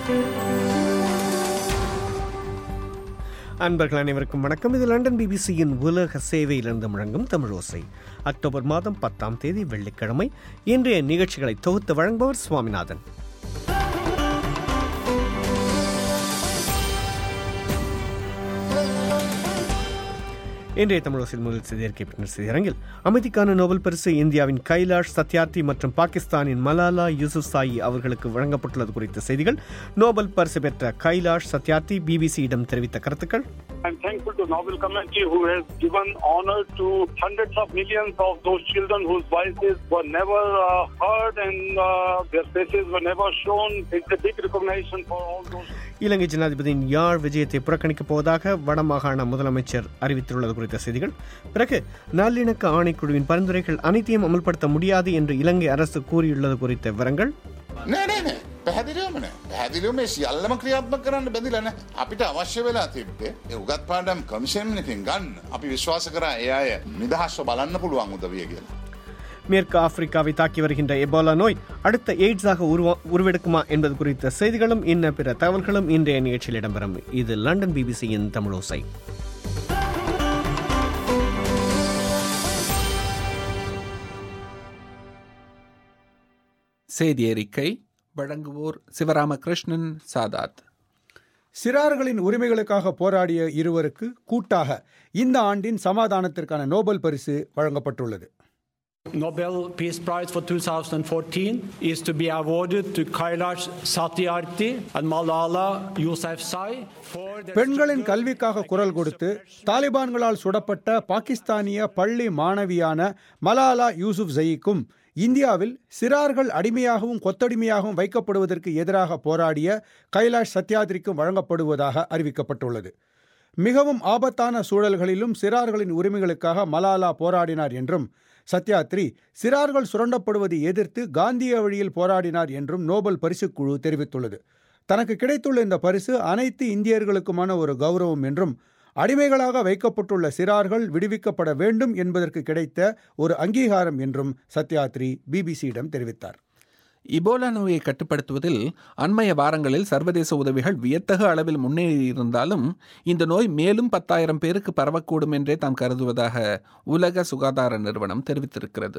அன்பர்கள் அனைவருக்கும் வணக்கம் இது லண்டன் பிபிசியின் உலக சேவையிலிருந்து முழங்கும் தமிழோசை அக்டோபர் மாதம் பத்தாம் தேதி வெள்ளிக்கிழமை இன்றைய நிகழ்ச்சிகளை தொகுத்து வழங்குபவர் சுவாமிநாதன் இன்றைய தமிழோசில் முதல் செய்தியறிக்கை பின்னர் செய்தியரங்கில் அமைதிக்கான நோபல் பரிசு இந்தியாவின் கைலாஷ் சத்யார்த்தி மற்றும் பாகிஸ்தானின் மலாலா யூசுப்சாயி அவர்களுக்கு வழங்கப்பட்டுள்ளது குறித்த செய்திகள் நோபல் பரிசு பெற்ற கைலாஷ் சத்யார்த்தி பிபிசியிடம் தெரிவித்த கருத்துக்கள் I'm thankful to Nobel Committee who has given honor to hundreds of millions of those children whose voices were never uh, heard and uh, their faces were never shown. It's a big recognition for all those. இலங்கை ஜனாதிபதியின் யாழ் விஜயத்தை புறக்கணிக்கப் போவதாக வடமாகாண முதலமைச்சர் அறிவித்துள்ளது குறித்த செய்திகள் பிறகு நல்லிணக்க ஆணைக்குழுவின் பரிந்துரைகள் அனைத்தையும் அமல்படுத்த முடியாது என்று இலங்கை அரசு கூறியுள்ளது குறித்த விவரங்கள் නෑ නෑ නෑ පැහැදිලිවම නෑ පැහැදිලිව මේ සියල්ලම ක්‍රියාත්මක කරන්න බැඳිලා නෑ අපිට අවශ්‍ය වෙලා තිබ්බේ ඒ උගත් පාඩම් කමිෂන් එකෙන් ගන්න අපි විශ්වාස කරා ඒ අය නිදහස්ව බලන්න පුළුවන් උදවිය කියලා. மேற்கு ஆப்பிரிக்காவை தாக்கி வருகின்ற எபோலா நோய் அடுத்த எய்ட்ஸாக உருவா உருவெடுக்குமா என்பது குறித்த செய்திகளும் இன்ன பிற தகவல்களும் இன்றைய நிகழ்ச்சியில் இடம்பெறும் இது லண்டன் பிபிசியின் தமிழோசை செய்தி அறிக்கை வழங்குவோர் சிவராமகிருஷ்ணன் சாதாத் சிறார்களின் உரிமைகளுக்காக போராடிய இருவருக்கு கூட்டாக இந்த ஆண்டின் சமாதானத்திற்கான நோபல் பரிசு வழங்கப்பட்டுள்ளது Nobel Peace Prize for 2014 is to be awarded to Kailash Satyarthi and Malala Yousafzai for their பெண்களின் struggle கல்விக்காக குரல் கொடுத்து தாலிபான்களால் சுடப்பட்ட பாகிஸ்தானிய பள்ளி மாணவியான மலாலா யூசுப் ஜயீக்கும் இந்தியாவில் சிறார்கள் அடிமையாகவும் கொத்தடிமையாகவும் வைக்கப்படுவதற்கு எதிராக போராடிய கைலாஷ் சத்யாத்ரிக்கும் வழங்கப்படுவதாக அறிவிக்கப்பட்டுள்ளது மிகவும் ஆபத்தான சூழல்களிலும் சிறார்களின் உரிமைகளுக்காக மலாலா போராடினார் என்றும் சத்யாத்ரி சிறார்கள் சுரண்டப்படுவதை எதிர்த்து காந்திய வழியில் போராடினார் என்றும் நோபல் பரிசுக்குழு தெரிவித்துள்ளது தனக்கு கிடைத்துள்ள இந்த பரிசு அனைத்து இந்தியர்களுக்குமான ஒரு கௌரவம் என்றும் அடிமைகளாக வைக்கப்பட்டுள்ள சிறார்கள் விடுவிக்கப்பட வேண்டும் என்பதற்கு கிடைத்த ஒரு அங்கீகாரம் என்றும் சத்யாத்ரி பிபிசியிடம் தெரிவித்தார் இபோலா நோயை கட்டுப்படுத்துவதில் அண்மைய வாரங்களில் சர்வதேச உதவிகள் வியத்தகு அளவில் முன்னேறியிருந்தாலும் இந்த நோய் மேலும் பத்தாயிரம் பேருக்கு பரவக்கூடும் என்றே தாம் கருதுவதாக உலக சுகாதார நிறுவனம் தெரிவித்திருக்கிறது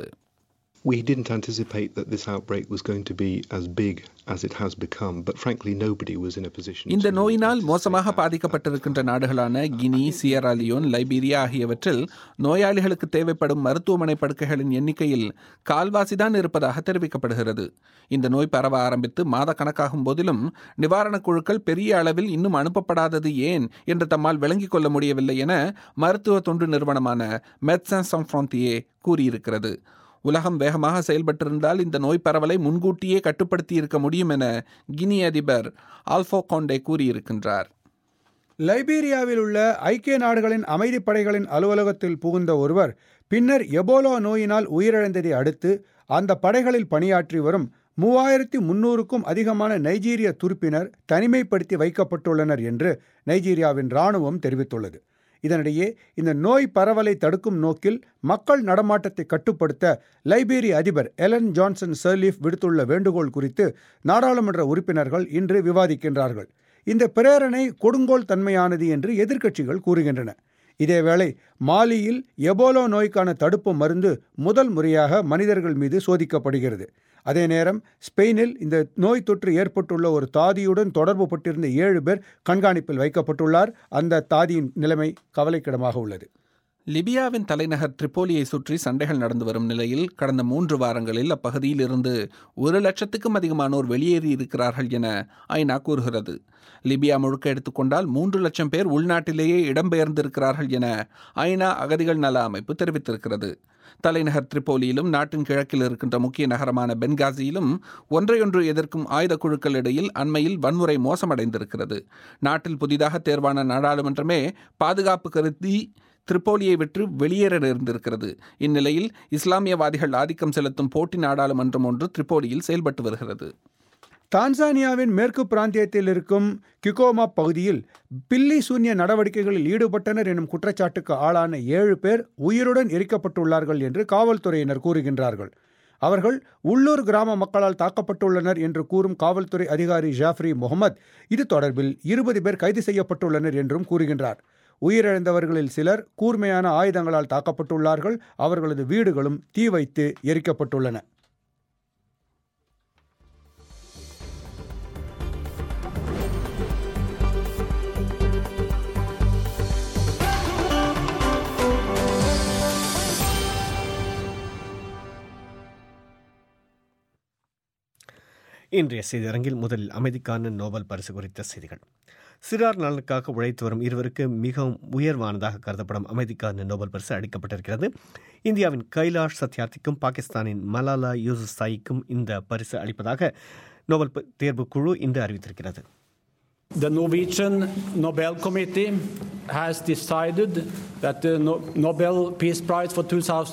We didn't anticipate that this outbreak was going to be as big as it has become, but frankly, nobody was in a position. இந்த to நோயினால் anticipate மோசமாக that at பாதிக்கப்பட்டிருக்கின்ற நாடுகளான கினி சியராலியோன் லைபீரியா ஆகியவற்றில் நோயாளிகளுக்கு தேவைப்படும் மருத்துவமனை படுக்கைகளின் எண்ணிக்கையில் கால்வாசிதான் இருப்பதாக தெரிவிக்கப்படுகிறது இந்த நோய் பரவ ஆரம்பித்து மாத கணக்காகும் போதிலும் நிவாரணக் குழுக்கள் பெரிய அளவில் இன்னும் அனுப்பப்படாதது ஏன் என்று தம்மால் விளங்கிக் கொள்ள முடியவில்லை என மருத்துவ தொண்டு நிறுவனமான மெட்சன் சம்ஃப்ராந்தியே கூறியிருக்கிறது உலகம் வேகமாக செயல்பட்டிருந்தால் இந்த நோய் பரவலை முன்கூட்டியே கட்டுப்படுத்தி இருக்க முடியும் என கினி அதிபர் ஆல்போ கோண்டே கூறியிருக்கின்றார் லைபீரியாவில் உள்ள ஐக்கிய நாடுகளின் அமைதிப் படைகளின் அலுவலகத்தில் புகுந்த ஒருவர் பின்னர் எபோலா நோயினால் உயிரிழந்ததை அடுத்து அந்த படைகளில் பணியாற்றி வரும் மூவாயிரத்தி முன்னூறுக்கும் அதிகமான நைஜீரிய துருப்பினர் தனிமைப்படுத்தி வைக்கப்பட்டுள்ளனர் என்று நைஜீரியாவின் இராணுவம் தெரிவித்துள்ளது இதனிடையே இந்த நோய் பரவலை தடுக்கும் நோக்கில் மக்கள் நடமாட்டத்தை கட்டுப்படுத்த லைபீரிய அதிபர் எலன் ஜான்சன் சர்லீஃப் விடுத்துள்ள வேண்டுகோள் குறித்து நாடாளுமன்ற உறுப்பினர்கள் இன்று விவாதிக்கின்றார்கள் இந்த பிரேரணை கொடுங்கோல் தன்மையானது என்று எதிர்க்கட்சிகள் கூறுகின்றன இதேவேளை மாலியில் எபோலோ நோய்க்கான தடுப்பு மருந்து முதல் முறையாக மனிதர்கள் மீது சோதிக்கப்படுகிறது அதே நேரம் ஸ்பெயினில் இந்த நோய் தொற்று ஏற்பட்டுள்ள ஒரு தாதியுடன் தொடர்பு பட்டிருந்த ஏழு பேர் கண்காணிப்பில் வைக்கப்பட்டுள்ளார் அந்த தாதியின் நிலைமை கவலைக்கிடமாக உள்ளது லிபியாவின் தலைநகர் ட்ரிப்போலியை சுற்றி சண்டைகள் நடந்து வரும் நிலையில் கடந்த மூன்று வாரங்களில் அப்பகுதியில் இருந்து ஒரு லட்சத்துக்கும் அதிகமானோர் வெளியேறி இருக்கிறார்கள் என ஐநா கூறுகிறது லிபியா முழுக்க எடுத்துக்கொண்டால் மூன்று லட்சம் பேர் உள்நாட்டிலேயே இடம்பெயர்ந்திருக்கிறார்கள் என ஐநா அகதிகள் நல அமைப்பு தெரிவித்திருக்கிறது தலைநகர் திரிபோலியிலும் நாட்டின் கிழக்கில் இருக்கின்ற முக்கிய நகரமான பென்காசியிலும் ஒன்றையொன்று எதிர்க்கும் ஆயுத குழுக்கள் இடையில் அண்மையில் வன்முறை மோசமடைந்திருக்கிறது நாட்டில் புதிதாக தேர்வான நாடாளுமன்றமே பாதுகாப்பு கருதி திரிப்போலியை விட்டு வெளியேற நேர்ந்திருக்கிறது இந்நிலையில் இஸ்லாமியவாதிகள் ஆதிக்கம் செலுத்தும் போட்டி நாடாளுமன்றம் ஒன்று திரிப்போலியில் செயல்பட்டு வருகிறது தான்சானியாவின் மேற்கு பிராந்தியத்தில் இருக்கும் கிகோமா பகுதியில் பில்லி சூன்ய நடவடிக்கைகளில் ஈடுபட்டனர் எனும் குற்றச்சாட்டுக்கு ஆளான ஏழு பேர் உயிருடன் எரிக்கப்பட்டுள்ளார்கள் என்று காவல்துறையினர் கூறுகின்றார்கள் அவர்கள் உள்ளூர் கிராம மக்களால் தாக்கப்பட்டுள்ளனர் என்று கூறும் காவல்துறை அதிகாரி ஜாஃப்ரி முகமது இது தொடர்பில் இருபது பேர் கைது செய்யப்பட்டுள்ளனர் என்றும் கூறுகின்றார் உயிரிழந்தவர்களில் சிலர் கூர்மையான ஆயுதங்களால் தாக்கப்பட்டுள்ளார்கள் அவர்களது வீடுகளும் தீ வைத்து எரிக்கப்பட்டுள்ளன இன்றைய செய்தியரங்கில் முதலில் அமைதிக்கான நோபல் பரிசு குறித்த செய்திகள் சிறார் நலனுக்காக உழைத்து வரும் இருவருக்கு மிகவும் உயர்வானதாக கருதப்படும் அமைதிக்கான நோபல் பரிசு அளிக்கப்பட்டிருக்கிறது இந்தியாவின் கைலாஷ் சத்யார்த்திக்கும் பாகிஸ்தானின் மலாலா யூசுஃபாய்க்கும் இந்த பரிசு அளிப்பதாக நோபல் ப- தேர்வு குழு இன்று அறிவித்திருக்கிறது The Norwegian Nobel Committee has decided that the No- Nobel Peace Prize for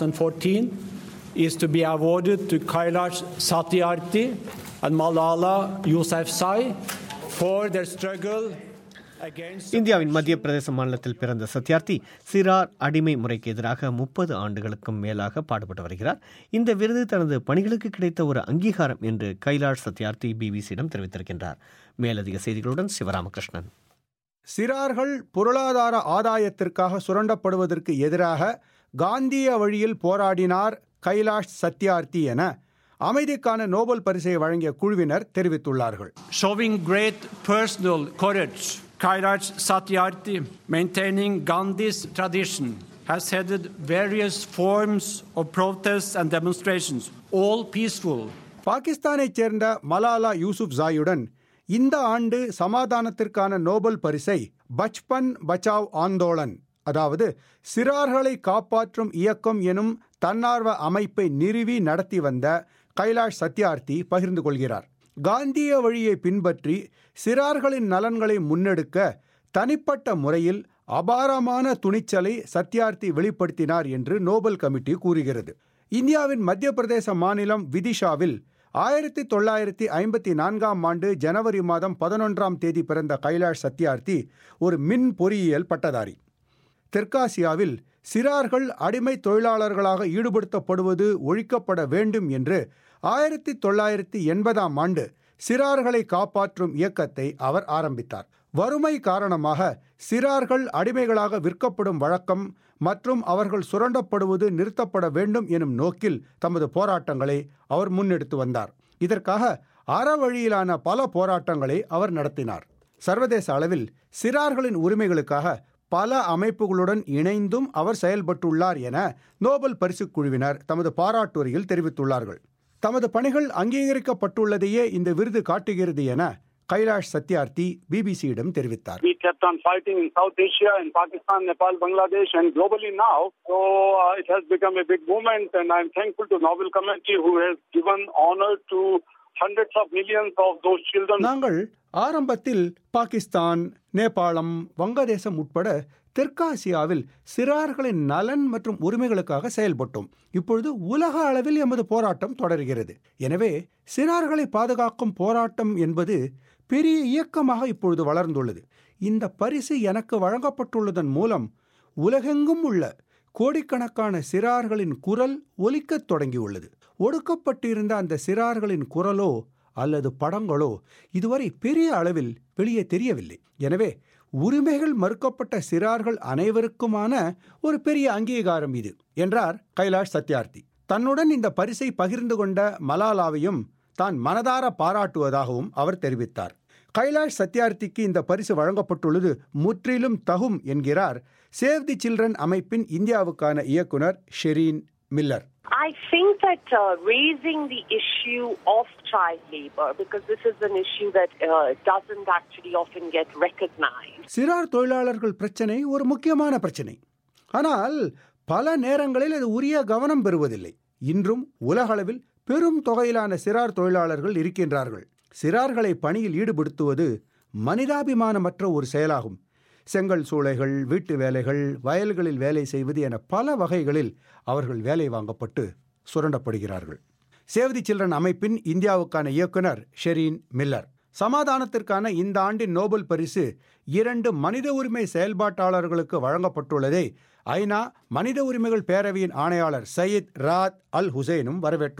2014 is to be awarded to Kailash Satyarthi and Malala Yousafzai for their struggle against இந்தியாவின் மத்திய பிரதேச மாநிலத்தில் பிறந்த சத்யார்த்தி சிறார் அடிமை முறைக்கு எதிராக முப்பது ஆண்டுகளுக்கும் மேலாக பாடுபட்டு வருகிறார் இந்த விருது தனது பணிகளுக்கு கிடைத்த ஒரு அங்கீகாரம் என்று கைலாஷ் சத்யார்த்தி பிபிசியிடம் தெரிவித்திருக்கின்றார் மேலதிக செய்திகளுடன் சிவராமகிருஷ்ணன் சிறார்கள் பொருளாதார ஆதாயத்திற்காக சுரண்டப்படுவதற்கு எதிராக காந்திய வழியில் போராடினார் கைலாஷ் சத்யார்த்தி என அமைதிக்கான நோபல் பரிசை வழங்கிய குழுவினர் தெரிவித்துள்ளார்கள் showing great personal courage. Kailash Satyarthi, maintaining Gandhi's tradition, has headed various forms of protests and demonstrations, all peaceful. பாகிஸ்தானைச் சேர்ந்த மலாலா யூசுப் ஜாயுடன் இந்த ஆண்டு சமாதானத்திற்கான நோபல் பரிசை பச்பன் பச்சாவ் ஆந்தோலன் அதாவது சிறார்களை காப்பாற்றும் இயக்கம் எனும் தன்னார்வ அமைப்பை நிறுவி நடத்தி வந்த கைலாஷ் சத்யார்த்தி பகிர்ந்து கொள்கிறார் காந்திய வழியை பின்பற்றி சிறார்களின் நலன்களை முன்னெடுக்க தனிப்பட்ட முறையில் அபாரமான துணிச்சலை சத்யார்த்தி வெளிப்படுத்தினார் என்று நோபல் கமிட்டி கூறுகிறது இந்தியாவின் மத்திய பிரதேச மாநிலம் விதிஷாவில் ஆயிரத்தி தொள்ளாயிரத்தி ஐம்பத்தி நான்காம் ஆண்டு ஜனவரி மாதம் பதினொன்றாம் தேதி பிறந்த கைலாஷ் சத்யார்த்தி ஒரு மின் பொறியியல் பட்டதாரி தெற்காசியாவில் சிறார்கள் அடிமை தொழிலாளர்களாக ஈடுபடுத்தப்படுவது ஒழிக்கப்பட வேண்டும் என்று ஆயிரத்தி தொள்ளாயிரத்தி எண்பதாம் ஆண்டு சிறார்களை காப்பாற்றும் இயக்கத்தை அவர் ஆரம்பித்தார் வறுமை காரணமாக சிறார்கள் அடிமைகளாக விற்கப்படும் வழக்கம் மற்றும் அவர்கள் சுரண்டப்படுவது நிறுத்தப்பட வேண்டும் எனும் நோக்கில் தமது போராட்டங்களை அவர் முன்னெடுத்து வந்தார் இதற்காக அறவழியிலான பல போராட்டங்களை அவர் நடத்தினார் சர்வதேச அளவில் சிறார்களின் உரிமைகளுக்காக பல அமைப்புகளுடன் இணைந்தும் அவர் செயல்பட்டுள்ளார் என நோபல் பரிசுக் குழுவினர் தமது பாராட்டுரையில் தெரிவித்துள்ளார்கள் தமது பணிகள் அங்கீகரிக்கப்பட்டுள்ளதையே இந்த விருது காட்டுகிறது என கைலாஷ் சத்யார்த்தி பிபிசியிடம் தெரிவித்தார் We kept on fighting in South Asia, in Pakistan, Nepal, Bangladesh, and globally now. So uh, it has become a big movement, and I'm thankful to Nobel Committee who has given honor to hundreds of millions of those children. நாங்கள் ஆரம்பத்தில் பாகிஸ்தான் நேபாளம் வங்கதேசம் உட்பட தெற்காசியாவில் சிறார்களின் நலன் மற்றும் உரிமைகளுக்காக செயல்பட்டோம் இப்பொழுது உலக அளவில் எமது போராட்டம் தொடர்கிறது எனவே சிறார்களை பாதுகாக்கும் போராட்டம் என்பது பெரிய இயக்கமாக இப்பொழுது வளர்ந்துள்ளது இந்த பரிசு எனக்கு வழங்கப்பட்டுள்ளதன் மூலம் உலகெங்கும் உள்ள கோடிக்கணக்கான சிறார்களின் குரல் ஒலிக்கத் தொடங்கியுள்ளது ஒடுக்கப்பட்டிருந்த அந்த சிறார்களின் குரலோ அல்லது படங்களோ இதுவரை பெரிய அளவில் வெளியே தெரியவில்லை எனவே உரிமைகள் மறுக்கப்பட்ட சிறார்கள் அனைவருக்குமான ஒரு பெரிய அங்கீகாரம் இது என்றார் கைலாஷ் சத்யார்த்தி தன்னுடன் இந்த பரிசை பகிர்ந்து கொண்ட மலாலாவையும் தான் மனதார பாராட்டுவதாகவும் அவர் தெரிவித்தார் கைலாஷ் சத்யார்த்திக்கு இந்த பரிசு வழங்கப்பட்டுள்ளது முற்றிலும் தகும் என்கிறார் சேவ் தி சில்ட்ரன் அமைப்பின் இந்தியாவுக்கான இயக்குனர் Shereen Miller I think that uh, raising the issue of child labor, because this is an issue that uh, doesn't actually often get recognized. சிறார் தொழிலாளர்கள் பிரச்சனை ஒரு முக்கியமான பிரச்சனை ஆனால் பல நேரங்களில் அது உரிய கவனம் பெறுவதில்லை இன்றும் உலகளவில் பெரும் தொகையிலான சிறார் தொழிலாளர்கள் இருக்கின்றார்கள் சிறார்களை பணியில் ஈடுபடுத்துவது மனிதாபிமானமற்ற ஒரு செயலாகும் செங்கல் சூளைகள் வீட்டு வேலைகள் வயல்களில் வேலை செய்வது என பல வகைகளில் அவர்கள் வேலை வாங்கப்பட்டு சுரண்டப்படுகிறார்கள் சேவ் தி சில்ட்ரன் அமைப்பின் இந்தியாவுக்கான இயக்குனர் ஷெரீன் மில்லர் சமாதானத்திற்கான இந்த ஆண்டின் நோபல் பரிசு இரண்டு மனித உரிமை செயல்பாட்டாளர்களுக்கு வழங்கப்பட்டுள்ளதை ஐநா மனித உரிமைகள் பேரவையின் ஆணையாளர் சயீத் ராத் அல் ஹுசைனும் வரவேற்றுள்ளார்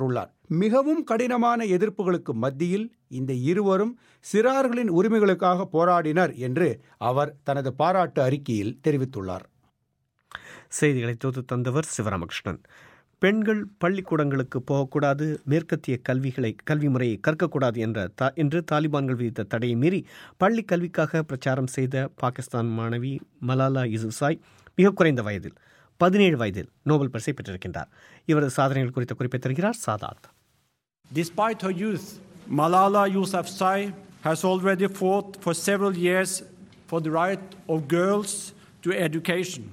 மிகவும் கடினமான எதிர்ப்புகளுக்கு மத்தியில் இந்த இருவரும் சிறார்களின் உரிமைகளுக்காக போராடினர் என்று அவர் தனது பாராட்டு அறிக்கையில் தெரிவித்துள்ளார் செய்திகளை தொகுத்து தந்தவர் சிவராமகிருஷ்ணன் பெண்கள் பள்ளிக்கூடங்களுக்கு போகக்கூடாது மேற்கத்திய கல்விகளை கல்வி முறையை கற்கக்கூடாது என்ற தா என்று தாலிபான்கள் விதித்த தடையை மீறி பள்ளி கல்விக்காக பிரச்சாரம் செய்த பாகிஸ்தான் மாணவி மலாலா யூசுஃப்சாய் மிக குறைந்த வயதில் பதினேழு வயதில் நோபல் பரிசை பெற்றிருக்கின்றார் இவரது சாதனைகள் குறித்த குறிப்பை தருகிறார் சாதாத் Despite her youth, Malala Yousafzai has already fought for several years for the right of girls to education.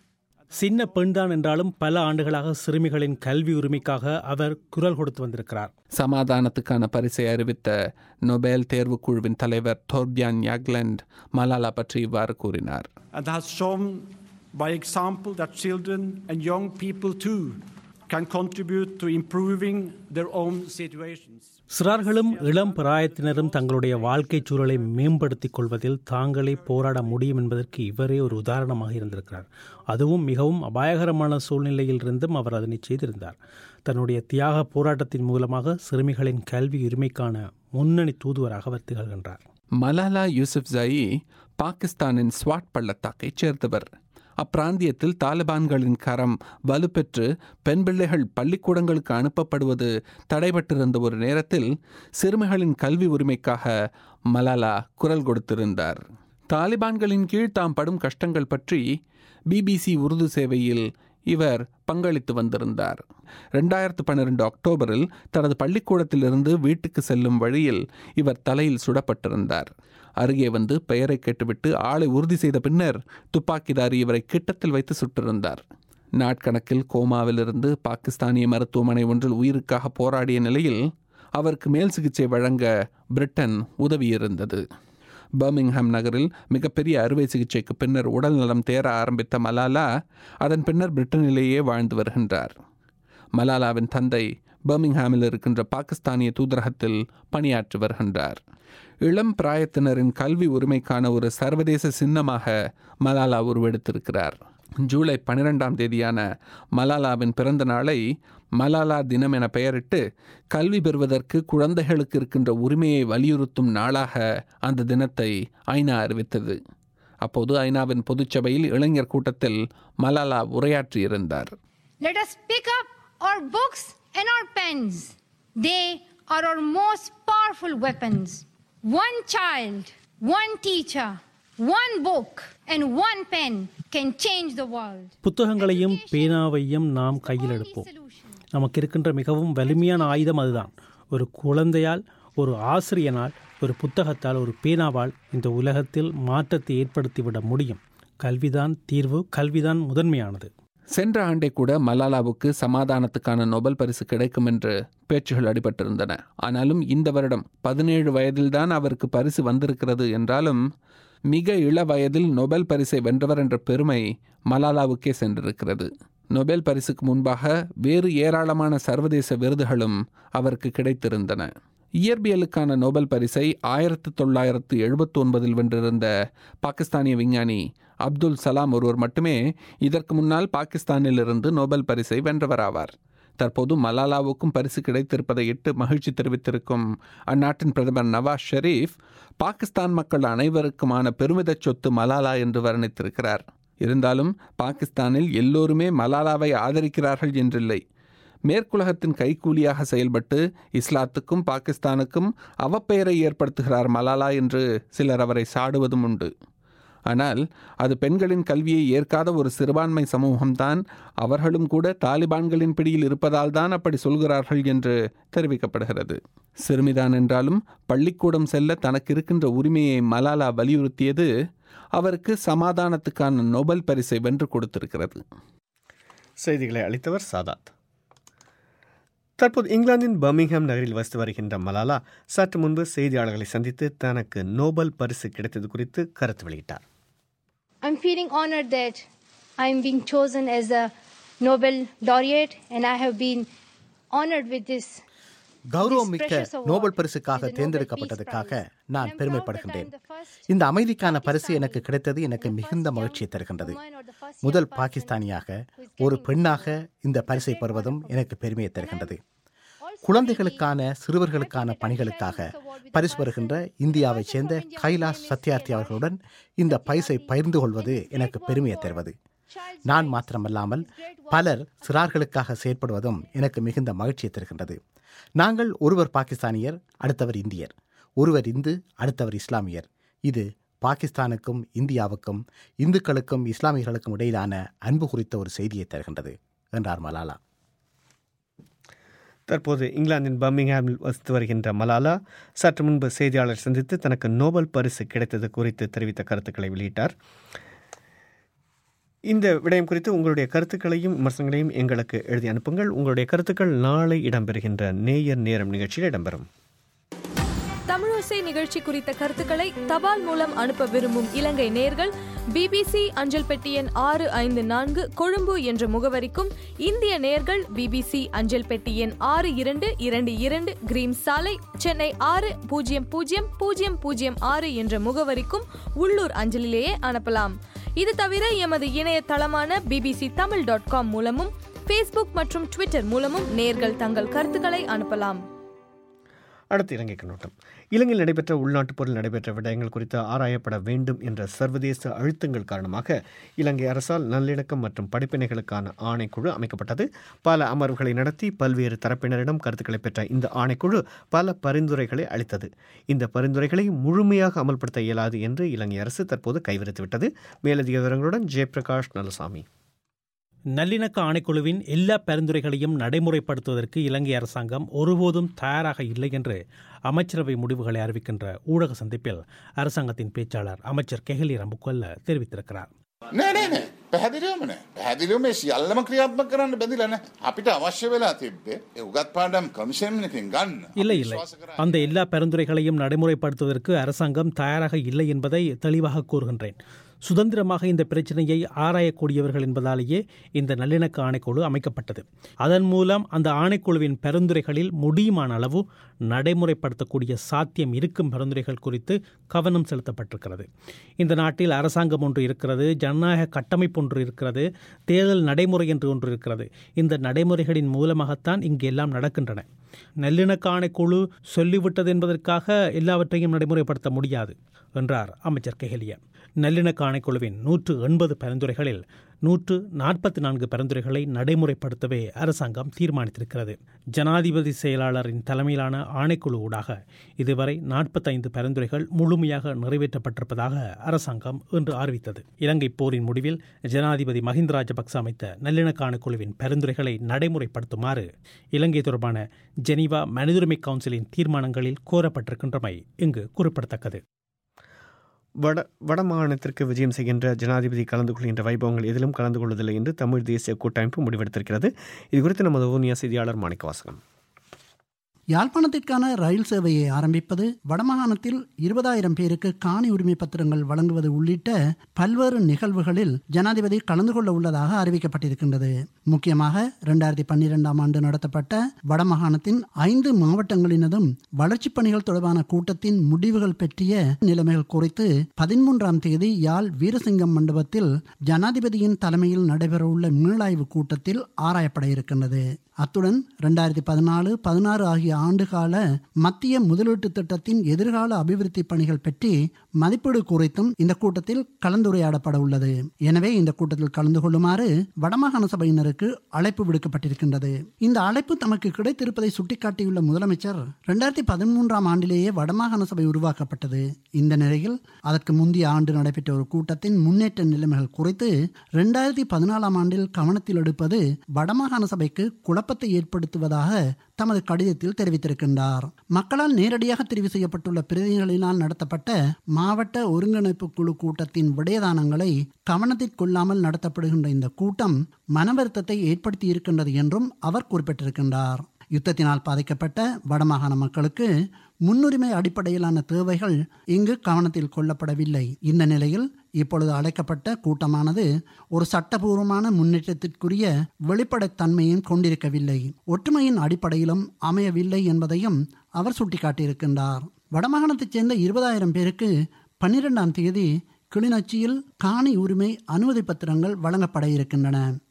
சின்ன பெண்தான் என்றாலும் பல ஆண்டுகளாக சிறுமிகளின் கல்வி உரிமைக்காக அவர் குரல் கொடுத்து வந்திருக்கிறார் சமாதானத்துக்கான பரிசை அறிவித்த நொபேல் தேர்வுக்குழுவின் தலைவர் தோர்பியான் யாக்லண்ட் மலாலா பற்றி இவ்வாறு கூறினார் and has shown by example that children and young people too can contribute to improving their own situations. சிறார்களும் இளம் பிராயத்தினரும் தங்களுடைய வாழ்க்கைச் சூழலை மேம்படுத்திக் கொள்வதில் தாங்களே போராட முடியும் என்பதற்கு இவரே ஒரு உதாரணமாக இருந்திருக்கிறார் அதுவும் மிகவும் அபாயகரமான சூழ்நிலையில் இருந்தும் அவர் அதனை செய்திருந்தார் தன்னுடைய தியாக போராட்டத்தின் மூலமாக சிறுமிகளின் கல்வி உரிமைக்கான முன்னணி தூதுவராக அவர் திகழ்கின்றார் மலாலா யூசுப்சாயி பாகிஸ்தானின் ஸ்வாட் பள்ளத்தாக்கைச் சேர்ந்தவர் அப்பிராந்தியத்தில் தாலிபான்களின் கரம் வலுப்பெற்று பெண் பிள்ளைகள் பள்ளிக்கூடங்களுக்கு அனுப்பப்படுவது தடைபட்டிருந்த ஒரு நேரத்தில் சிறுமிகளின் கல்வி உரிமைக்காக மலாலா குரல் கொடுத்திருந்தார் தாலிபான்களின் கீழ் தாம் படும் கஷ்டங்கள் பற்றி பிபிசி உருது சேவையில் இவர் பங்களித்து வந்திருந்தார் ரெண்டாயிரத்து பன்னிரண்டு அக்டோபரில் தனது பள்ளிக்கூடத்திலிருந்து வீட்டுக்கு செல்லும் வழியில் இவர் தலையில் சுடப்பட்டிருந்தார் அருகே வந்து பெயரை கேட்டுவிட்டு ஆளை உறுதி செய்த பின்னர் துப்பாக்கிதாரி இவரை கிட்டத்தில் வைத்து சுட்டிருந்தார் நாட்கணக்கில் கோமாவிலிருந்து பாகிஸ்தானிய மருத்துவமனை ஒன்றில் உயிருக்காக போராடிய நிலையில் அவருக்கு மேல் சிகிச்சை வழங்க பிரிட்டன் உதவியிருந்தது பர்மிங்ஹாம் நகரில் மிகப்பெரிய அறுவை சிகிச்சைக்கு பின்னர் உடல் நலம் தேர ஆரம்பித்த மலாலா அதன் பின்னர் பிரிட்டனிலேயே வாழ்ந்து வருகின்றார் மலாலாவின் தந்தை பர்மிங்ஹாமில் இருக்கின்ற பாகிஸ்தானிய தூதரகத்தில் பணியாற்றி வருகின்றார் இளம் பிராயத்தினரின் கல்வி உரிமைக்கான ஒரு சர்வதேச சின்னமாக மலாலா உருவெடுத்திருக்கிறார் ஜூலை பன்னிரெண்டாம் தேதியான மலாலாவின் பிறந்த நாளை மலாலா தினம் என பெயரிட்டு கல்வி பெறுவதற்கு குழந்தைகளுக்கு இருக்கின்ற உரிமையை வலியுறுத்தும் நாளாக அந்த தினத்தை ஐநா அறிவித்தது அப்போது ஐநாவின் பொதுச்சபையில் இளைஞர் கூட்டத்தில் Malala உரையாற்றியிருந்தார் Let us pick up our books and our pens. They are our most powerful weapons. One child, one teacher, one book, and one pen can change the world. புத்தகங்களையும் பேனாவையும் நாம் கையில் எடுப்போம் நமக்கு இருக்கின்ற மிகவும் வலிமையான ஆயுதம் அதுதான் ஒரு குழந்தையால் ஒரு ஆசிரியனால் ஒரு புத்தகத்தால் ஒரு பேனாவால் இந்த உலகத்தில் மாற்றத்தை ஏற்படுத்திவிட முடியும் கல்விதான் தீர்வு கல்விதான் முதன்மையானது சென்ற ஆண்டே கூட மலாலாவுக்கு சமாதானத்துக்கான நோபல் பரிசு கிடைக்கும் என்று பேச்சுகள் அடிபட்டிருந்தன ஆனாலும் இந்த வருடம் பதினேழு வயதில்தான் அவருக்கு பரிசு வந்திருக்கிறது என்றாலும் மிக இள வயதில் நோபல் பரிசை வென்றவர் என்ற பெருமை மலாலாவுக்கே சென்றிருக்கிறது நோபல் பரிசுக்கு முன்பாக வேறு ஏராளமான சர்வதேச விருதுகளும் அவருக்கு கிடைத்திருந்தன இயற்பியலுக்கான நோபல் பரிசை ஆயிரத்து தொள்ளாயிரத்து எழுபத்தி ஒன்பதில் வென்றிருந்த பாகிஸ்தானிய விஞ்ஞானி அப்துல் சலாம் ஒருவர் மட்டுமே இதற்கு முன்னால் பாகிஸ்தானிலிருந்து நோபல் பரிசை வென்றவராவார் தற்போது மலாலாவுக்கும் பரிசு கிடைத்திருப்பதையிட்டு மகிழ்ச்சி தெரிவித்திருக்கும் அந்நாட்டின் பிரதமர் நவாஸ் ஷெரீப் பாகிஸ்தான் மக்கள் அனைவருக்குமான பெருமிதச் சொத்து மலாலா என்று வர்ணித்திருக்கிறார் இருந்தாலும் பாகிஸ்தானில் எல்லோருமே மலாலாவை ஆதரிக்கிறார்கள் என்றில்லை மேற்குலகத்தின் கைக்கூலியாக செயல்பட்டு இஸ்லாத்துக்கும் பாகிஸ்தானுக்கும் அவப்பெயரை ஏற்படுத்துகிறார் மலாலா என்று சிலர் அவரை சாடுவதும் உண்டு ஆனால் அது பெண்களின் கல்வியை ஏற்காத ஒரு சிறுபான்மை சமூகம்தான் அவர்களும் கூட தாலிபான்களின் பிடியில் இருப்பதால் தான் அப்படி சொல்கிறார்கள் என்று தெரிவிக்கப்படுகிறது சிறுமிதான் என்றாலும் பள்ளிக்கூடம் செல்ல தனக்கு இருக்கின்ற உரிமையை மலாலா வலியுறுத்தியது அவருக்கு சமாதானத்துக்கான நோபல் பரிசை வென்று கொடுத்திருக்கிறது செய்திகளை அளித்தவர் சாதாத் தற்போது இங்கிலாந்தின் பர்மிங்ஹாம் நகரில் வசித்து வருகின்ற மலாலா சற்று முன்பு செய்தியாளர்களை சந்தித்து தனக்கு நோபல் பரிசு கிடைத்தது குறித்து கருத்து வெளியிட்டார் I'm feeling honored that I'm being chosen as a Nobel laureate and I have been honored with this. கௌரவம் மிக்க நோபல் பரிசுக்காக தேர்ந்தெடுக்கப்பட்டதுக்காக நான் பெருமைப்படுகின்றேன் இந்த அமைதிக்கான பரிசு எனக்கு கிடைத்தது எனக்கு மிகுந்த மகிழ்ச்சியை தருகின்றது முதல் பாகிஸ்தானியாக ஒரு பெண்ணாக இந்த பரிசை பெறுவதும் எனக்கு பெருமையை தருகின்றது குழந்தைகளுக்கான சிறுவர்களுக்கான பணிகளுக்காக பரிசு பெறுகின்ற இந்தியாவைச் சேர்ந்த கைலாஷ் சத்யார்த்தி அவர்களுடன் இந்த பரிசை பகிர்ந்து கொள்வது எனக்கு பெருமையை தருவது நான் மாத்திரமல்லாமல் பலர் சிறார்களுக்காக செயற்படுவதும் எனக்கு மிகுந்த மகிழ்ச்சியை தருகின்றது நாங்கள் ஒருவர் பாகிஸ்தானியர் அடுத்தவர் இந்தியர் ஒருவர் இந்து அடுத்தவர் இஸ்லாமியர் இது பாகிஸ்தானுக்கும் இந்தியாவுக்கும் இந்துக்களுக்கும் இஸ்லாமியர்களுக்கும் இடையிலான அன்பு குறித்த ஒரு செய்தியை தருகின்றது என்றார் மலாலா தற்போது இங்கிலாந்தின் பர்மிங்ஹாமில் வசித்து வருகின்ற மலாலா சற்று முன்பு செய்தியாளர் சந்தித்து தனக்கு நோபல் பரிசு கிடைத்தது குறித்து தெரிவித்த கருத்துக்களை வெளியிட்டார் இந்த விடயம் குறித்து உங்களுடைய கருத்துக்களையும் விமர்சனங்களையும் எங்களுக்கு எழுதி அனுப்புங்கள் உங்களுடைய கருத்துக்கள் நாளை இடம்பெறுகின்ற நேயர் நேரம் நிகழ்ச்சியில் இடம்பெறும் தமிழோசை நிகழ்ச்சி குறித்த கருத்துக்களை தபால் மூலம் அனுப்ப விரும்பும் இலங்கை நேர்கள் பிபிசி அஞ்சல் பெட்டி எண் ஆறு ஐந்து நான்கு கொழும்பு என்ற முகவரிக்கும் இந்திய நேர்கள் பிபிசி அஞ்சல் பெட்டி எண் ஆறு இரண்டு இரண்டு இரண்டு கிரீம் சாலை சென்னை ஆறு பூஜ்ஜியம் பூஜ்ஜியம் பூஜ்ஜியம் பூஜ்ஜியம் ஆறு என்ற முகவரிக்கும் உள்ளூர் அஞ்சலிலேயே அனுப்பலாம் இது தவிர எமது இணையதளமான பிபிசி தமிழ் டாட் காம் மூலமும் ஃபேஸ்புக் மற்றும் ட்விட்டர் மூலமும் நேர்கள் தங்கள் கருத்துக்களை அனுப்பலாம் அடுத்து இலங்கை கண்ணோட்டம் இலங்கையில் நடைபெற்ற உள்நாட்டுப் போரில் நடைபெற்ற விடயங்கள் குறித்து ஆராயப்பட வேண்டும் என்ற சர்வதேச அழுத்தங்கள் காரணமாக இலங்கை அரசால் நல்லிணக்கம் மற்றும் படிப்பினைகளுக்கான ஆணைக்குழு அமைக்கப்பட்டது பல அமர்வுகளை நடத்தி பல்வேறு தரப்பினரிடம் கருத்துக்களை பெற்ற இந்த ஆணைக்குழு பல பரிந்துரைகளை அளித்தது இந்த பரிந்துரைகளை முழுமையாக அமல்படுத்த இயலாது என்று இலங்கை அரசு தற்போது கைவிரித்துவிட்டது மேலதிக விவரங்களுடன் ஜெயபிரகாஷ் நலசாமி நல்லிணக்க ஆணைக்குழுவின் எல்லா பரிந்துரைகளையும் நடைமுறைப்படுத்துவதற்கு இலங்கை அரசாங்கம் ஒருபோதும் தயாராக இல்லை என்று அமைச்சரவை முடிவுகளை அறிவிக்கின்ற ஊடக சந்திப்பில் அரசாங்கத்தின் பேச்சாளர் அமைச்சர் கெஹலி ரம்புக்கொல்ல தெரிவித்திருக்கிறார் නෑ නෑ නෑ පැහැදිලිවම නෑ පැහැදිලිව මේ සියල්ලම ක්‍රියාත්මක කරන්න බැඳිලා නෑ අපිට අවශ්‍ය වෙලා තිබ්බේ ඒ උගත් පාඩම් කමිෂන් එකකින් ගන්න இல்லை இல்லை அந்த எல்லா பரிந்துரைகளையும் நடைமுறைப்படுத்துவதற்கு அரசாங்கம் தயாராக இல்லை என்பதை தெளிவாக கூறுகின்றேன் சுதந்திரமாக இந்த பிரச்சனையை ஆராயக்கூடியவர்கள் என்பதாலேயே இந்த நல்லிணக்க ஆணைக்குழு அமைக்கப்பட்டது அதன் மூலம் அந்த ஆணைக்குழுவின் பரிந்துரைகளில் முடியுமான அளவு நடைமுறைப்படுத்தக்கூடிய சாத்தியம் இருக்கும் பரிந்துரைகள் குறித்து கவனம் செலுத்தப்பட்டிருக்கிறது இந்த நாட்டில் அரசாங்கம் ஒன்று இருக்கிறது ஜனநாயக கட்டமைப்பு ஒன்று இருக்கிறது தேர்தல் நடைமுறை என்று ஒன்று இருக்கிறது இந்த நடைமுறைகளின் மூலமாகத்தான் இங்கு எல்லாம் நடக்கின்றன நல்லிணக்க ஆணைக்குழு சொல்லிவிட்டது என்பதற்காக எல்லாவற்றையும் நடைமுறைப்படுத்த முடியாது என்றார் அமைச்சர் கெஹலியா நல்லிணக்க ஆணைக்குழுவின் நூற்று எண்பது பரிந்துரைகளில் நூற்று நாற்பத்தி நான்கு பரிந்துரைகளை நடைமுறைப்படுத்தவே அரசாங்கம் தீர்மானித்திருக்கிறது ஜனாதிபதி செயலாளரின் தலைமையிலான ஆணைக்குழு ஊடாக இதுவரை நாற்பத்தைந்து பரிந்துரைகள் முழுமையாக நிறைவேற்றப்பட்டிருப்பதாக அரசாங்கம் இன்று அறிவித்தது இலங்கை போரின் முடிவில் ஜனாதிபதி மஹிந்த ராஜபக்ச அமைத்த நல்லிணக்க ஆணைக்குழுவின் பரிந்துரைகளை நடைமுறைப்படுத்துமாறு இலங்கை தொடர்பான ஜெனீவா மனிதுரிமை கவுன்சிலின் தீர்மானங்களில் கோரப்பட்டிருக்கின்றமை இங்கு குறிப்பிடத்தக்கது வட வடமாகாணத்திற்கு விஜயம் செய்கின்ற ஜனாதிபதி கலந்து கொள்கின்ற வைபவங்கள் எதிலும் கலந்து கொள்வதில்லை என்று தமிழ் தேசிய கூட்டமைப்பு முடிவெடுத்திருக்கிறது இது குறித்து நமது ஊனியா செய்தியாளர் மாணிக்கவாசகம் யாழ்ப்பாணத்திற்கான ரயில் சேவையை ஆரம்பிப்பது வடமாகாணத்தில் இருபதாயிரம் பேருக்கு காணி உரிமை பத்திரங்கள் வழங்குவது உள்ளிட்ட பல்வேறு நிகழ்வுகளில் ஜனாதிபதி கலந்து கொள்ள உள்ளதாக அறிவிக்கப்பட்டிருக்கின்றது முக்கியமாக இரண்டாயிரத்தி பன்னிரெண்டாம் ஆண்டு நடத்தப்பட்ட வடமாகாணத்தின் ஐந்து மாவட்டங்களினதும் வளர்ச்சிப் பணிகள் தொடர்பான கூட்டத்தின் முடிவுகள் பற்றிய நிலைமைகள் குறித்து பதிமூன்றாம் தேதி யாழ் வீரசிங்கம் மண்டபத்தில் ஜனாதிபதியின் தலைமையில் நடைபெறவுள்ள மீளாய்வு கூட்டத்தில் ஆராயப்பட இருக்கின்றது அத்துடன் இரண்டாயிரத்தி பதினாலு பதினாறு ஆகிய ஆண்டுகால மத்திய முதலீட்டு திட்டத்தின் எதிர்கால அபிவிருத்தி பணிகள் பற்றி மதிப்பீடு குறித்தும் இந்த கூட்டத்தில் கலந்துரையாடப்பட உள்ளது எனவே இந்த கூட்டத்தில் கலந்து கொள்ளுமாறு வடமாகாண சபையினருக்கு அழைப்பு விடுக்கப்பட்டிருக்கின்றது இந்த அழைப்பு தமக்கு கிடைத்திருப்பதை சுட்டிக்காட்டியுள்ள முதலமைச்சர் இரண்டாயிரத்தி பதிமூன்றாம் ஆண்டிலேயே வடமாகாண சபை உருவாக்கப்பட்டது இந்த நிலையில் அதற்கு முந்தைய ஆண்டு நடைபெற்ற ஒரு கூட்டத்தின் முன்னேற்ற நிலைமைகள் குறித்து இரண்டாயிரத்தி பதினாலாம் ஆண்டில் கவனத்தில் எடுப்பது வடமாகாண சபைக்கு குழப்பத்தை ஏற்படுத்துவதாக தமது கடிதத்தில் தெரிவித்திருக்கின்றார் மக்களால் நேரடியாக தெரிவு செய்யப்பட்டுள்ள பிரதிநிதிகளினால் நடத்தப்பட்ட மாவட்ட ஒருங்கிணைப்பு குழு கூட்டத்தின் விடயதானங்களை கவனத்திற்கொள்ளாமல் நடத்தப்படுகின்ற இந்த கூட்டம் மனவருத்தத்தை ஏற்படுத்தி இருக்கின்றது என்றும் அவர் குறிப்பிட்டிருக்கின்றார் யுத்தத்தினால் பாதிக்கப்பட்ட வடமாகாண மக்களுக்கு முன்னுரிமை அடிப்படையிலான தேவைகள் இங்கு கவனத்தில் கொள்ளப்படவில்லை இந்த நிலையில் இப்பொழுது அழைக்கப்பட்ட கூட்டமானது ஒரு சட்டபூர்வமான முன்னேற்றத்திற்குரிய வெளிப்படைத்தன்மையும் கொண்டிருக்கவில்லை ஒற்றுமையின் அடிப்படையிலும் அமையவில்லை என்பதையும் அவர் சுட்டிக்காட்டியிருக்கின்றார் வடமாகாணத்தைச் சேர்ந்த இருபதாயிரம் பேருக்கு பன்னிரெண்டாம் தேதி கிளிநொச்சியில் காணி உரிமை அனுமதி பத்திரங்கள் வழங்கப்பட இருக்கின்றன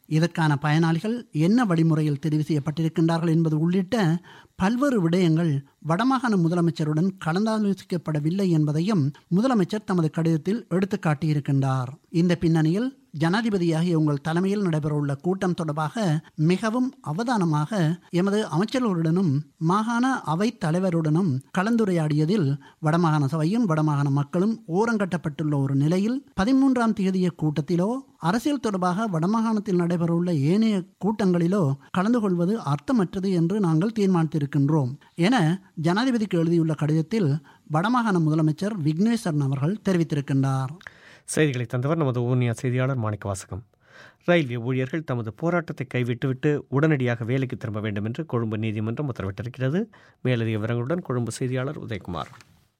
இதற்கான பயனாளிகள் என்ன வழிமுறையில் தெரிவு செய்யப்பட்டிருக்கின்றார்கள் என்பது உள்ளிட்ட பல்வேறு விடயங்கள் வடமாகாண முதலமைச்சருடன் கலந்தாலோசிக்கப்படவில்லை என்பதையும் முதலமைச்சர் தமது கடிதத்தில் எடுத்துக்காட்டியிருக்கின்றார் இந்த பின்னணியில் ஜனாதிபதியாகிய உங்கள் தலைமையில் நடைபெறவுள்ள கூட்டம் தொடர்பாக மிகவும் அவதானமாக எமது அமைச்சர்களுடனும் மாகாண அவைத் தலைவருடனும் கலந்துரையாடியதில் வடமாகாண சபையும் வடமாகாண மக்களும் ஓரங்கட்டப்பட்டுள்ள ஒரு நிலையில் பதிமூன்றாம் தேதிய கூட்டத்திலோ அரசியல் தொடர்பாக வடமாகாணத்தில் நடைபெறவுள்ள ஏனைய கூட்டங்களிலோ கலந்து கொள்வது அர்த்தமற்றது என்று நாங்கள் தீர்மானித்திருக்கின்றோம் என ஜனாதிபதிக்கு எழுதியுள்ள கடிதத்தில் வடமாகாண முதலமைச்சர் விக்னேஸ்வரன் அவர்கள் தெரிவித்திருக்கின்றார் செய்திகளை தந்தவர் நமது ஊனியா செய்தியாளர் மாணிக்க வாசகம் ரயில்வே ஊழியர்கள் தமது போராட்டத்தை கைவிட்டுவிட்டு உடனடியாக வேலைக்கு திரும்ப வேண்டும் என்று கொழும்பு நீதிமன்றம் உத்தரவிட்டிருக்கிறது மேலதிக விவரங்களுடன் கொழும்பு செய்தியாளர் உதயகுமார்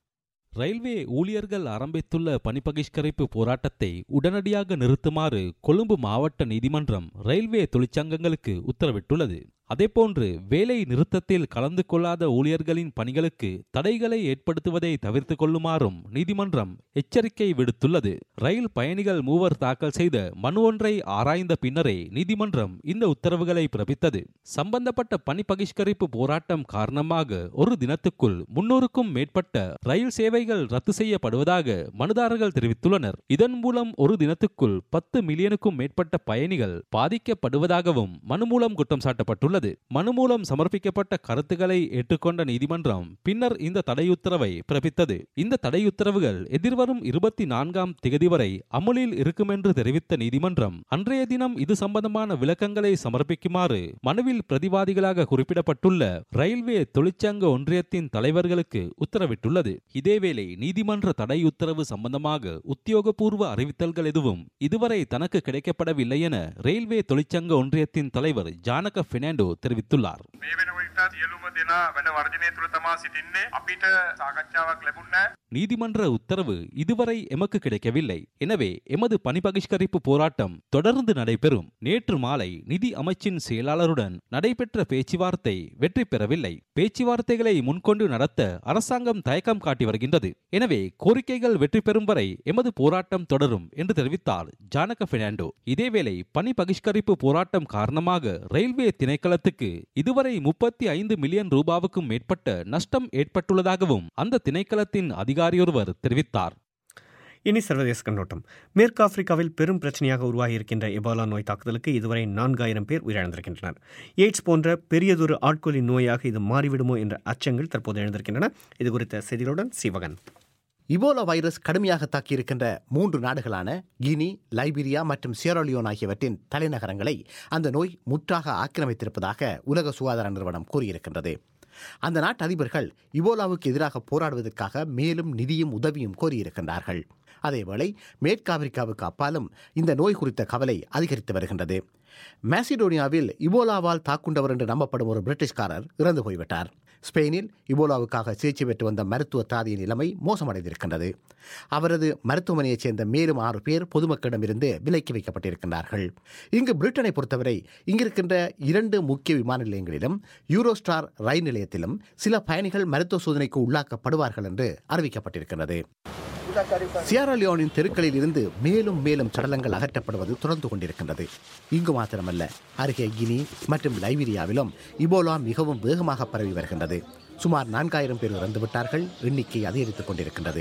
ரயில்வே ஊழியர்கள் ஆரம்பித்துள்ள பணிப்பகிஷ்கரிப்பு போராட்டத்தை உடனடியாக நிறுத்துமாறு கொழும்பு மாவட்ட நீதிமன்றம் ரயில்வே தொழிற்சங்கங்களுக்கு உத்தரவிட்டுள்ளது அதேபோன்று வேலை நிறுத்தத்தில் கலந்து கொள்ளாத ஊழியர்களின் பணிகளுக்கு தடைகளை ஏற்படுத்துவதை தவிர்த்து கொள்ளுமாறும் நீதிமன்றம் எச்சரிக்கை விடுத்துள்ளது ரயில் பயணிகள் மூவர் தாக்கல் செய்த மனு ஒன்றை ஆராய்ந்த பின்னரே நீதிமன்றம் இந்த உத்தரவுகளை பிறப்பித்தது சம்பந்தப்பட்ட பணி பகிஷ்கரிப்பு போராட்டம் காரணமாக ஒரு தினத்துக்குள் முன்னூறுக்கும் மேற்பட்ட ரயில் சேவைகள் ரத்து செய்யப்படுவதாக மனுதாரர்கள் தெரிவித்துள்ளனர் இதன் மூலம் ஒரு தினத்துக்குள் பத்து மில்லியனுக்கும் மேற்பட்ட பயணிகள் பாதிக்கப்படுவதாகவும் மனு மூலம் குற்றம் சாட்டப்பட்டுள்ளது மனு மூலம் சமர்ப்பிக்கப்பட்ட கருத்துக்களை ஏற்றுக்கொண்ட நீதிமன்றம் பின்னர் இந்த தடையுத்தரவை பிறப்பித்தது இந்த தடையுத்தரவுகள் எதிர்வரும் இருபத்தி நான்காம் திகதி வரை அமுலில் இருக்கும் என்று தெரிவித்த நீதிமன்றம் அன்றைய தினம் இது சம்பந்தமான விளக்கங்களை சமர்ப்பிக்குமாறு மனுவில் பிரதிவாதிகளாக குறிப்பிடப்பட்டுள்ள ரயில்வே தொழிற்சங்க ஒன்றியத்தின் தலைவர்களுக்கு உத்தரவிட்டுள்ளது இதேவேளை நீதிமன்ற தடை உத்தரவு சம்பந்தமாக உத்தியோகபூர்வ அறிவித்தல்கள் எதுவும் இதுவரை தனக்கு கிடைக்கப்படவில்லை என ரயில்வே தொழிற்சங்க ஒன்றியத்தின் தலைவர் ஜானக பெர்னாண்டோ தெரிவித்துள்ளார் මේ වෙනකොට සියලුම දෙනා වැඩ වර්ජනය තුළ තමා සිටින්නේ අපිට සාකච්ඡාවක් ලැබුණ நீதிமன்ற உத்தரவு இதுவரை எமக்கு கிடைக்கவில்லை எனவே எமது பணி பகிஷ்கரிப்பு போராட்டம் தொடர்ந்து நடைபெறும் நேற்று மாலை நிதி அமைச்சின் செயலாளருடன் நடைபெற்ற பேச்சுவார்த்தை வெற்றி பெறவில்லை பேச்சுவார்த்தைகளை முன்கொண்டு நடத்த அரசாங்கம் தயக்கம் காட்டி வருகின்றது எனவே கோரிக்கைகள் வெற்றி பெறும் வரை எமது போராட்டம் தொடரும் என்று தெரிவித்தார் ஜானக பெர்னாண்டோ இதேவேளை பணி பகிஷ்கரிப்பு போராட்டம் காரணமாக ரயில்வே திணைக்களத்துக்கு இதுவரை முப்பத்தி ஐந்து மில்லியன் ரூபாவுக்கும் மேற்பட்ட நஷ்டம் ஏற்பட்டுள்ளதாகவும் அந்த திணைக்களத்தின் அதிகாரியொருவர் தெரிவித்தார் இனி சர்வதேச கண்ணோட்டம் மேற்கு ஆப்பிரிக்காவில் பெரும் பிரச்சனையாக உருவாகியிருக்கின்ற எபோலா நோய் தாக்குதலுக்கு இதுவரை நான்காயிரம் பேர் உயிரிழந்திருக்கின்றனர் எய்ட்ஸ் போன்ற பெரியதொரு ஆட்கொல்லி நோயாக இது மாறிவிடுமோ என்ற அச்சங்கள் தற்போது எழுந்திருக்கின்றன இது குறித்த செய்திகளுடன் சிவகன் இபோலா வைரஸ் கடுமையாக தாக்கியிருக்கின்ற மூன்று நாடுகளான கினி லைபீரியா மற்றும் சியரோலியோன் ஆகியவற்றின் தலைநகரங்களை அந்த நோய் முற்றாக ஆக்கிரமித்திருப்பதாக உலக சுகாதார நிறுவனம் கூறியிருக்கின்றது அந்த நாட்டு அதிபர்கள் இபோலாவுக்கு எதிராக போராடுவதற்காக மேலும் நிதியும் உதவியும் கோரியிருக்கின்றார்கள் அதேவேளை மேற்கு ஆப்பிரிக்காவுக்கு அப்பாலும் இந்த நோய் குறித்த கவலை அதிகரித்து வருகின்றது மேசிடோனியாவில் இபோலாவால் தாக்குண்டவர் என்று நம்பப்படும் ஒரு பிரிட்டிஷ்காரர் இறந்து போய்விட்டார் ஸ்பெயினில் இபோலாவுக்காக சிகிச்சை பெற்று வந்த மருத்துவ தாதியின் நிலைமை மோசமடைந்திருக்கின்றது அவரது மருத்துவமனையைச் சேர்ந்த மேலும் ஆறு பேர் பொதுமக்களிடமிருந்து விலக்கி வைக்கப்பட்டிருக்கின்றார்கள் இங்கு பிரிட்டனை பொறுத்தவரை இங்கிருக்கின்ற இரண்டு முக்கிய விமான நிலையங்களிலும் யூரோஸ்டார் ரயில் நிலையத்திலும் சில பயணிகள் மருத்துவ சோதனைக்கு உள்ளாக்கப்படுவார்கள் என்று அறிவிக்கப்பட்டிருக்கிறது சியாராலியோனின் தெருக்களில் இருந்து மேலும் மேலும் சடலங்கள் அகற்றப்படுவது தொடர்ந்து கொண்டிருக்கின்றது இங்கு மாத்திரமல்ல அருகே கினி மற்றும் லைபீரியாவிலும் இபோலா மிகவும் வேகமாக பரவி வருகின்றது சுமார் நான்காயிரம் பேர் இறந்துவிட்டார்கள் எண்ணிக்கை அதிகரித்துக் கொண்டிருக்கின்றது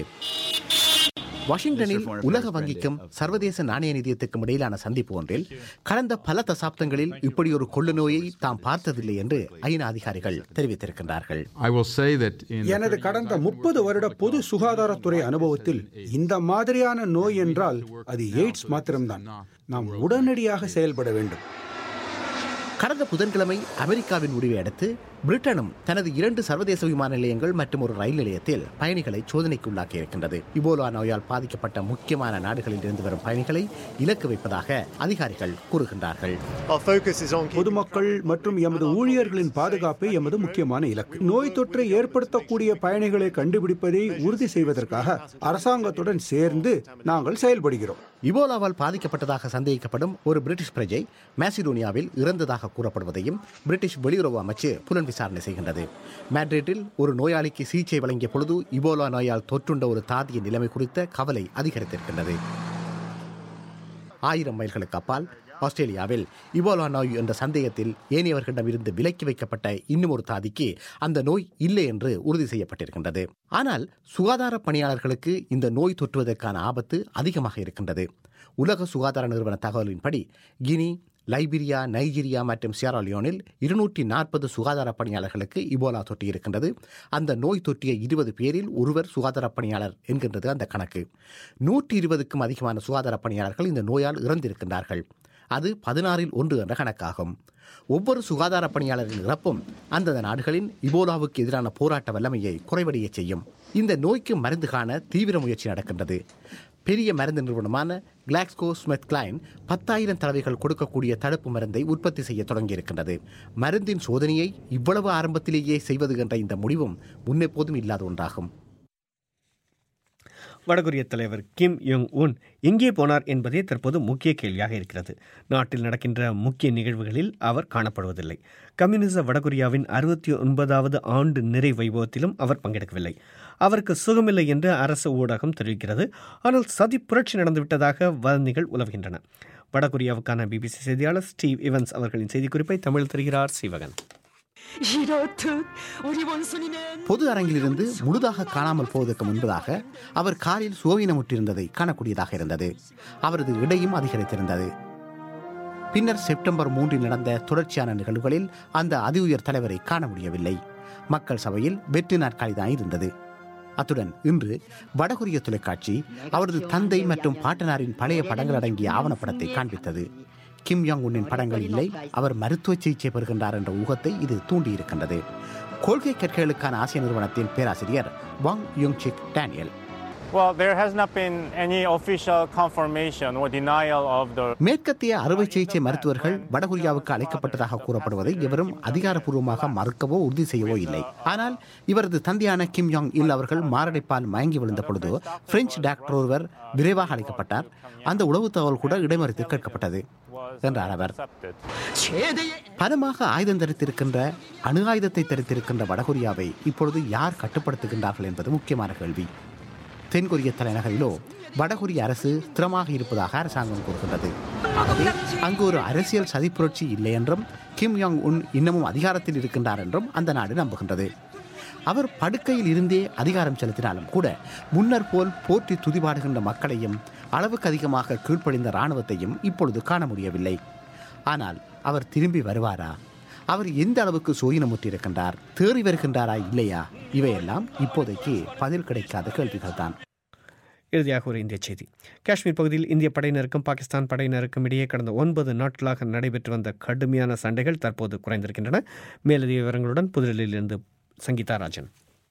வாஷிங்டனில் உலக வங்கிக்கும் சர்வதேச நாணய நிதியத்துக்கும் இடையிலான சந்திப்பு ஒன்றில் கடந்த பல தசாப்தங்களில் இப்படி ஒரு கொள்ளு நோயை தாம் பார்த்ததில்லை என்று ஐநா அதிகாரிகள் தெரிவித்திருக்கின்றார்கள் எனது கடந்த முப்பது வருட பொது சுகாதாரத்துறை அனுபவத்தில் இந்த மாதிரியான நோய் என்றால் அது எய்ட்ஸ் மாத்திரம்தான் நாம் உடனடியாக செயல்பட வேண்டும் கடந்த புதன்கிழமை அமெரிக்காவின் முடிவை அடுத்து பிரிட்டனும் தனது இரண்டு சர்வதேச விமான நிலையங்கள் மற்றும் ஒரு ரயில் நிலையத்தில் பயணிகளை சோதனைக்கு உள்ளாக்கி இருக்கின்றது இபோலா நோயால் பாதிக்கப்பட்ட முக்கியமான நாடுகளில் இருந்து வரும் பயணிகளை இலக்கு வைப்பதாக அதிகாரிகள் கூறுகின்றார்கள் பொதுமக்கள் மற்றும் எமது ஊழியர்களின் பாதுகாப்பே எமது முக்கியமான இலக்கு நோய் தொற்றை ஏற்படுத்தக்கூடிய பயணிகளை கண்டுபிடிப்பதை உறுதி செய்வதற்காக அரசாங்கத்துடன் சேர்ந்து நாங்கள் செயல்படுகிறோம் இபோலாவால் பாதிக்கப்பட்டதாக சந்தேகிக்கப்படும் ஒரு பிரிட்டிஷ் பிரஜை மேசிடோனியாவில் இறந்ததாக கூறப்படுவதையும் பிரிட்டிஷ் வெளியுறவு அமைச்சு புலன் விசாரணை செய்கின்றது மேட்ரிட்டில் ஒரு நோயாளிக்கு சிகிச்சை வழங்கிய பொழுது இபோலா நோயால் தொற்றுண்ட ஒரு தாதியின் நிலைமை குறித்த கவலை அதிகரித்திருக்கின்றது ஆயிரம் மைல்களுக்கு அப்பால் ஆஸ்திரேலியாவில் இபோலா நோய் என்ற சந்தேகத்தில் ஏனையவர்களிடமிருந்து விலக்கி வைக்கப்பட்ட இன்னும் ஒரு தாதிக்கு அந்த நோய் இல்லை என்று உறுதி செய்யப்பட்டிருக்கின்றது ஆனால் சுகாதார பணியாளர்களுக்கு இந்த நோய் தொற்றுவதற்கான ஆபத்து அதிகமாக இருக்கின்றது உலக சுகாதார நிறுவன தகவலின்படி கினி லைபீரியா நைஜீரியா மற்றும் சியாராலியோனில் இருநூற்றி நாற்பது சுகாதார பணியாளர்களுக்கு இபோலா தொற்று இருக்கின்றது அந்த நோய் தொற்றிய இருபது பேரில் ஒருவர் சுகாதார பணியாளர் என்கின்றது அந்த கணக்கு நூற்றி இருபதுக்கும் அதிகமான சுகாதார பணியாளர்கள் இந்த நோயால் இறந்திருக்கின்றார்கள் அது பதினாறில் ஒன்று என்ற கணக்காகும் ஒவ்வொரு சுகாதார பணியாளரின் இறப்பும் அந்தந்த நாடுகளின் இபோலாவுக்கு எதிரான போராட்ட வல்லமையை குறைவடைய செய்யும் இந்த நோய்க்கு மருந்து காண தீவிர முயற்சி நடக்கின்றது பெரிய மருந்து நிறுவனமான கிளாக்ஸ்கோ ஸ்மெத் கிளைன் பத்தாயிரம் தடவைகள் கொடுக்கக்கூடிய தடுப்பு மருந்தை உற்பத்தி செய்ய தொடங்கியிருக்கின்றது மருந்தின் சோதனையை இவ்வளவு ஆரம்பத்திலேயே செய்வது என்ற இந்த முடிவும் முன்னெப்போதும் இல்லாத ஒன்றாகும் வடகொரிய தலைவர் கிம் யோங் உன் எங்கே போனார் என்பதே தற்போது முக்கிய கேள்வியாக இருக்கிறது நாட்டில் நடக்கின்ற முக்கிய நிகழ்வுகளில் அவர் காணப்படுவதில்லை கம்யூனிச வடகொரியாவின் அறுபத்தி ஒன்பதாவது ஆண்டு நிறை வைபவத்திலும் அவர் பங்கெடுக்கவில்லை அவருக்கு சுகமில்லை என்று அரசு ஊடகம் தெரிவிக்கிறது ஆனால் சதி புரட்சி நடந்துவிட்டதாக வதந்திகள் உலவுகின்றன வடகொரியாவுக்கான பிபிசி செய்தியாளர் ஸ்டீவ் இவன்ஸ் அவர்களின் செய்திக்குறிப்பை தமிழ் தருகிறார் சிவகன் பொது அரங்கிலிருந்து முழுதாக காணாமல் போவதற்கு முன்பதாக அவர் காலில் சுகவீனமுற்றிருந்ததை காணக்கூடியதாக இருந்தது அவரது இடையும் அதிகரித்திருந்தது பின்னர் செப்டம்பர் மூன்றில் நடந்த தொடர்ச்சியான நிகழ்வுகளில் அந்த அதி உயர் தலைவரை காண முடியவில்லை மக்கள் சபையில் வெற்றி நாட்காலி தான் இருந்தது அத்துடன் இன்று வடகொரிய தொலைக்காட்சி அவரது தந்தை மற்றும் பாட்டனாரின் பழைய படங்கள் அடங்கிய ஆவணப்படத்தை காண்பித்தது கிம் யாங் உன்னின் படங்கள் இல்லை அவர் மருத்துவ சிகிச்சை பெறுகின்றார் என்ற ஊகத்தை இது தூண்டியிருக்கின்றது கொள்கை கற்கைகளுக்கான ஆசிய நிறுவனத்தின் பேராசிரியர் Wang Yung Sik Daniel Well, there has not been any official confirmation or denial of the மேற்கத்திய அறுவை சிகிச்சை மருத்துவர்கள் வடகொரியாவுக்கு அழைக்கப்பட்டதாக கூறப்படுவதை எவரும் அதிகாரப்பூர்வமாக மறுக்கவோ உறுதி செய்யவோ இல்லை ஆனால் இவரது தந்தையான கிம் யாங் இல் அவர்கள் மாரடைப்பால் மயங்கி விழுந்த பொழுது பிரெஞ்சு டாக்டர் ஒருவர் விரைவாக அழைக்கப்பட்டார் அந்த உளவு தகவல் கூட இடைமறித்து கேட்கப்பட்டது என்றார் அவர் பலமாக ஆயுதம் தரித்திருக்கின்ற அணு ஆயுதத்தை தரித்திருக்கின்ற வடகொரியாவை இப்பொழுது யார் கட்டுப்படுத்துகின்றார்கள் என்பது முக்கியமான கேள்வி தென்கொரிய தலைநகரிலோ வடகொரிய அரசு ஸ்திரமாக இருப்பதாக அரசாங்கம் கூறுகின்றது ஆகவே அங்கு ஒரு அரசியல் சதிப்புரட்சி இல்லை என்றும் கிம் யாங் உன் இன்னமும் அதிகாரத்தில் இருக்கின்றார் என்றும் அந்த நாடு நம்புகின்றது அவர் படுக்கையில் இருந்தே அதிகாரம் செலுத்தினாலும் கூட முன்னர் போல் போற்றி துதிபாடுகின்ற மக்களையும் அளவுக்கு அதிகமாக கீழ்ப்படிந்த இராணுவத்தையும் இப்பொழுது காண முடியவில்லை ஆனால் அவர் திரும்பி வருவாரா அவர் எந்த அளவுக்கு சோயினமுற்றிருக்கின்றார் தேறி வருகின்றாரா இல்லையா இவையெல்லாம் இப்போதைக்கு பதில் கிடைக்காத கேள்விகள் தான் இறுதியாக ஒரு இந்திய செய்தி காஷ்மீர் பகுதியில் இந்திய படையினருக்கும் பாகிஸ்தான் படையினருக்கும் இடையே கடந்த ஒன்பது நாட்களாக நடைபெற்று வந்த கடுமையான சண்டைகள் தற்போது குறைந்திருக்கின்றன மேலதிக விவரங்களுடன் புதுடெல்லியிலிருந்து சங்கீதா ராஜன்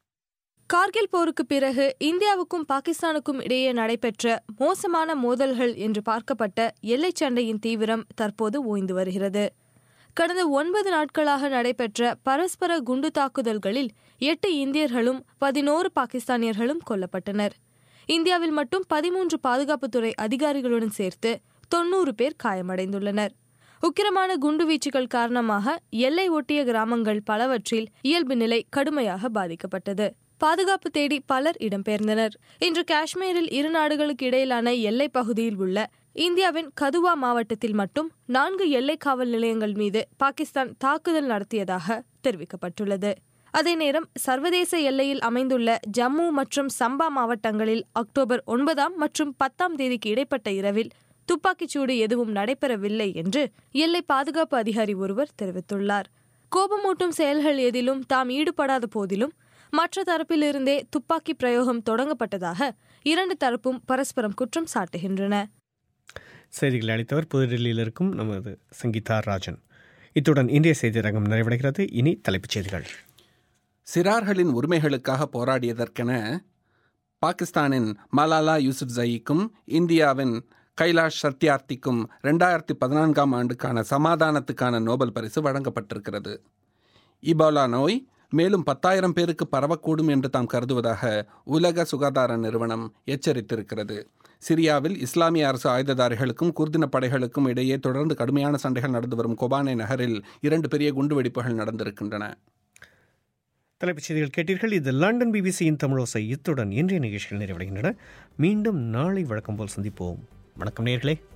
கார்கில் போருக்கு பிறகு இந்தியாவுக்கும் பாகிஸ்தானுக்கும் இடையே நடைபெற்ற மோசமான மோதல்கள் என்று பார்க்கப்பட்ட எல்லைச் சண்டையின் தீவிரம் தற்போது ஓய்ந்து வருகிறது கடந்த ஒன்பது நாட்களாக நடைபெற்ற பரஸ்பர குண்டு தாக்குதல்களில் எட்டு இந்தியர்களும் பதினோரு பாகிஸ்தானியர்களும் கொல்லப்பட்டனர் இந்தியாவில் மட்டும் பதிமூன்று பாதுகாப்புத்துறை அதிகாரிகளுடன் சேர்த்து தொன்னூறு பேர் காயமடைந்துள்ளனர் உக்கிரமான குண்டுவீச்சுகள் காரணமாக எல்லை ஒட்டிய கிராமங்கள் பலவற்றில் இயல்பு நிலை கடுமையாக பாதிக்கப்பட்டது பாதுகாப்பு தேடி பலர் இடம்பெயர்ந்தனர் இன்று காஷ்மீரில் இரு நாடுகளுக்கு இடையிலான எல்லைப் பகுதியில் உள்ள இந்தியாவின் கதுவா மாவட்டத்தில் மட்டும் நான்கு எல்லை காவல் நிலையங்கள் மீது பாகிஸ்தான் தாக்குதல் நடத்தியதாக தெரிவிக்கப்பட்டுள்ளது அதே நேரம் சர்வதேச எல்லையில் அமைந்துள்ள ஜம்மு மற்றும் சம்பா மாவட்டங்களில் அக்டோபர் ஒன்பதாம் மற்றும் பத்தாம் தேதிக்கு இடைப்பட்ட இரவில் துப்பாக்கிச்சூடு எதுவும் நடைபெறவில்லை என்று எல்லை பாதுகாப்பு அதிகாரி ஒருவர் தெரிவித்துள்ளார் கோபமூட்டும் செயல்கள் எதிலும் தாம் ஈடுபடாத போதிலும் மற்ற தரப்பிலிருந்தே துப்பாக்கி பிரயோகம் தொடங்கப்பட்டதாக இரண்டு தரப்பும் பரஸ்பரம் குற்றம் சாட்டுகின்றன செய்திகளை அளித்தவர் புதுடெல்லியில் இருக்கும் நமது சங்கீதா ராஜன் இத்துடன் இந்திய செய்தி ரங்கம் நிறைவடைகிறது இனி தலைப்புச் செய்திகள் சிறார்களின் உரிமைகளுக்காக போராடியதற்கென பாகிஸ்தானின் மலாலா யூசுப் ஜயிக்கும் இந்தியாவின் கைலாஷ் சத்யார்த்திக்கும் ரெண்டாயிரத்தி பதினான்காம் ஆண்டுக்கான சமாதானத்துக்கான நோபல் பரிசு வழங்கப்பட்டிருக்கிறது இபோலா நோய் மேலும் பத்தாயிரம் பேருக்கு பரவக்கூடும் என்று தாம் கருதுவதாக உலக சுகாதார நிறுவனம் எச்சரித்திருக்கிறது சிரியாவில் இஸ்லாமிய அரசு ஆயுததாரிகளுக்கும் குர்தின படைகளுக்கும் இடையே தொடர்ந்து கடுமையான சண்டைகள் நடந்து வரும் கொபானே நகரில் இரண்டு பெரிய குண்டுவெடிப்புகள் நடந்திருக்கின்றன தலைப்புச் செய்திகள் கேட்டீர்கள் இது லண்டன் பிபிசியின் தமிழோசை இத்துடன் இன்றைய நிகழ்ச்சிகள் நிறைவடைகின்றன மீண்டும் நாளை வழக்கம் போல் சந்திப்போம் வணக்கம் நேர்களே